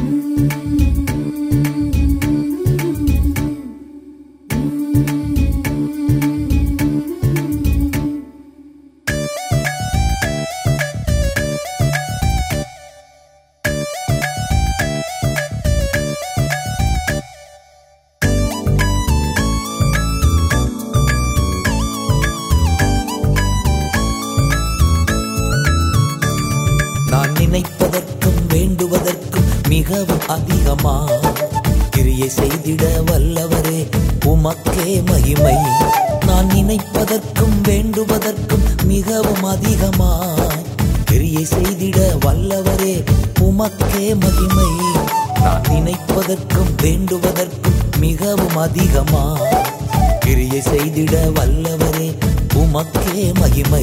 நான் நினைப்பதற்கும் வேண்டுவதற்கும் மிகவும் அதிகமா கிரியை செய்திட வல்லவரே உமக்கே மகிமை நான் நினைப்பதற்கும் வேண்டுவதற்கும் மிகவும் அதிகமா கிரியை செய்திட வல்லவரே உமக்கே மகிமை நான் நினைப்பதற்கும் வேண்டுவதற்கும் மிகவும் அதிகமா கிரியை செய்திட வல்லவரே உமக்கே மகிமை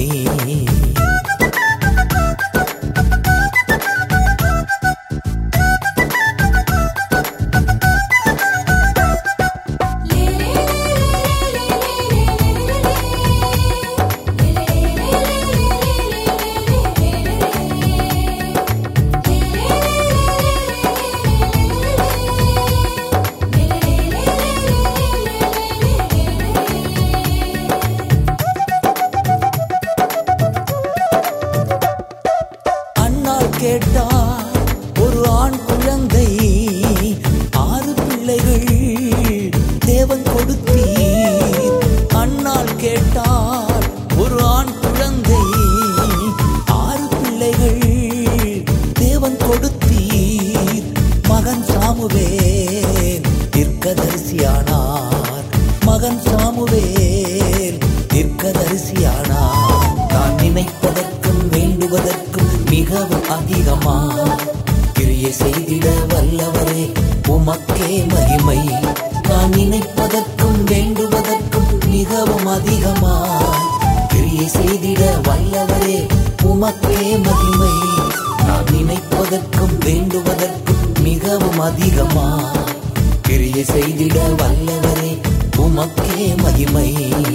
அண்ணால் கேட்டார் ஒரு ஆண் குழந்தை ஆறு பிள்ளைகள் தேவன் கொடுத்தீர் அண்ணால் கேட்டார் ஒரு ஆண் குழந்தை ஆறு பிள்ளைகள் தேவன் கொடுத்தீர் மகன் சாமுவேல் தீர்க்கதரிசியானார் மகன் சாமுவேல் தீர்க்கதரிசியானார் நான் நினைப்பதற்கும் வேண்டுவதற்கும் மிகவும் அதிகமா கிரியை செய்திட வல்லவரே உமக்கே மகிமை நான் நினைப்பதற்கும் வேண்டுவதற்கும் மிகவும் அதிகமா கிரியை செய்திட வல்லவரே உமக்கே மகிமை நான் நினைப்பதற்கும் வேண்டுவதற்கும் மிகவும் அதிகமா கிரியை செய்திட வல்லவரே உமக்கே மகிமை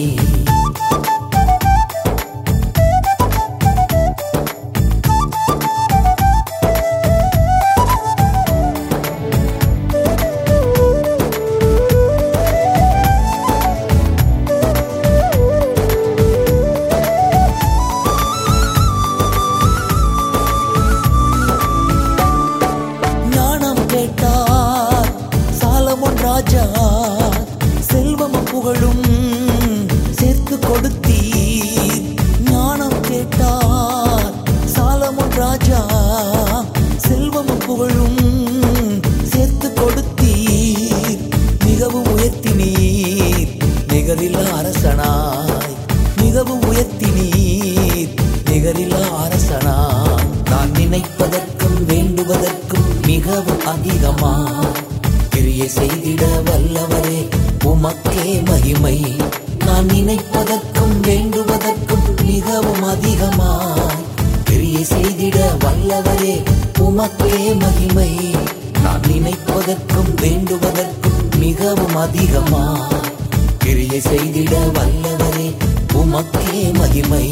ஞானம் கேட்டார் சாலமோன் ராஜா செல்வமும் புகழும் சேர்த்து கொடுத்தீர் ஞானம் கேட்டார் சாலமோன் ராஜா செல்வமும் புகழும் சேர்த்து கொடுத்தீர் மிகவும் உயர்த்தினீர் நிகரில்லா அரசனாய் மிகவும் உயர்த்தினீர் நிகரில்லா அரசனாய் நான் நினைப்பதற்கும் வேண்டுவதற்கும் மிகவும் அதிகமா கிரியை செய்திட வல்லவரே உமக்கே மகிமை நான் நினைப்பதற்கும் வேண்டுவதற்கும் மிகவும் அதிகமாய் கிரியை செய்திட வல்லவரே உமக்கே மகிமை நான் நினைப்பதற்கும் வேண்டுவதற்கும் மிகவும் அதிகமா கிரியை செய்திட வல்லவரே உமக்கே மகிமை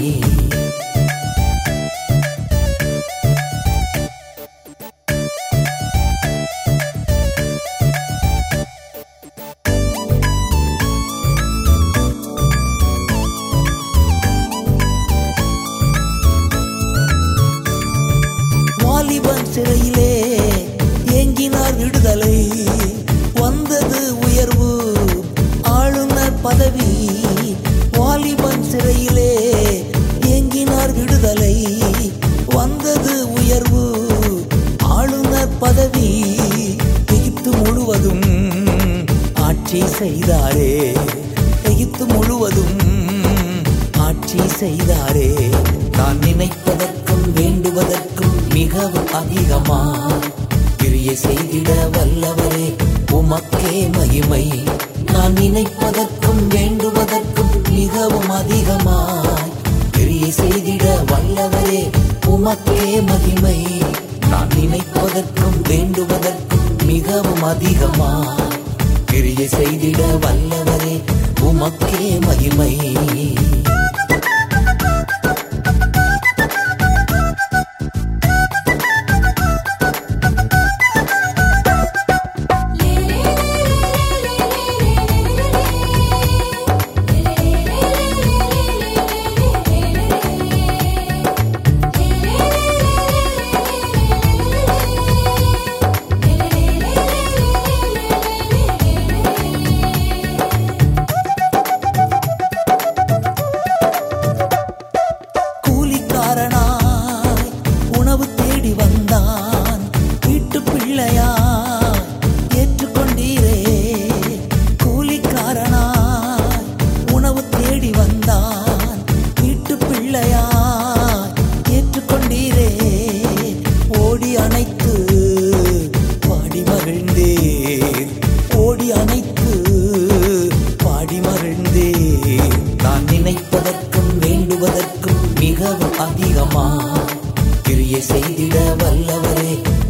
வாலிபன் சிறையிலே ஏங்கினார் விடுதலை வந்தது உயர்வு ஆளுநர் பதவி வாலிபன் சிறையிலே ஏங்கினார் விடுதலை வந்தது உயர்வு ஆளுநர் பதவி எகிப்து முழுவதும் ஆட்சி செய்தாரே எகிப்து முழுவதும் ஆட்சி செய்தாரே நான் நினைப்பதற்கும் வேண்டுவதற்கும் மிகவும் அதிகமா கிரியை செய்திட வல்லவரே உமக்கே மகிமை நான் நினைப்பதற்கும் வேண்டுவதற்கும் மிகவும் அதிகமாய் கிரியை செய்திட வல்லவரே உமக்கே மகிமை நான் நினைப்பதற்கும் வேண்டுவதற்கும் மிகவும் அதிகமாய் கிரியை செய்திட வல்லவரே உமக்கே மகிமை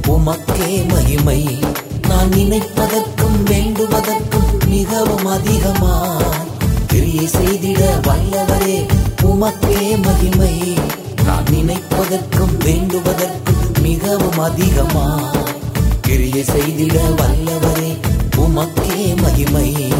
உமக்கே மகிமை நான் நினைப்பதற்கும் வேண்டுவதற்கும் மிகவும் அதிகமாய் கிரியை செய்திட வல்லவரே உமக்கே மகிமை நான் நினைப்பதற்கும் வேண்டுவதற்கும் மிகவும் அதிகமாய் கிரியை செய்திட வல்லவரே உமக்கே மகிமை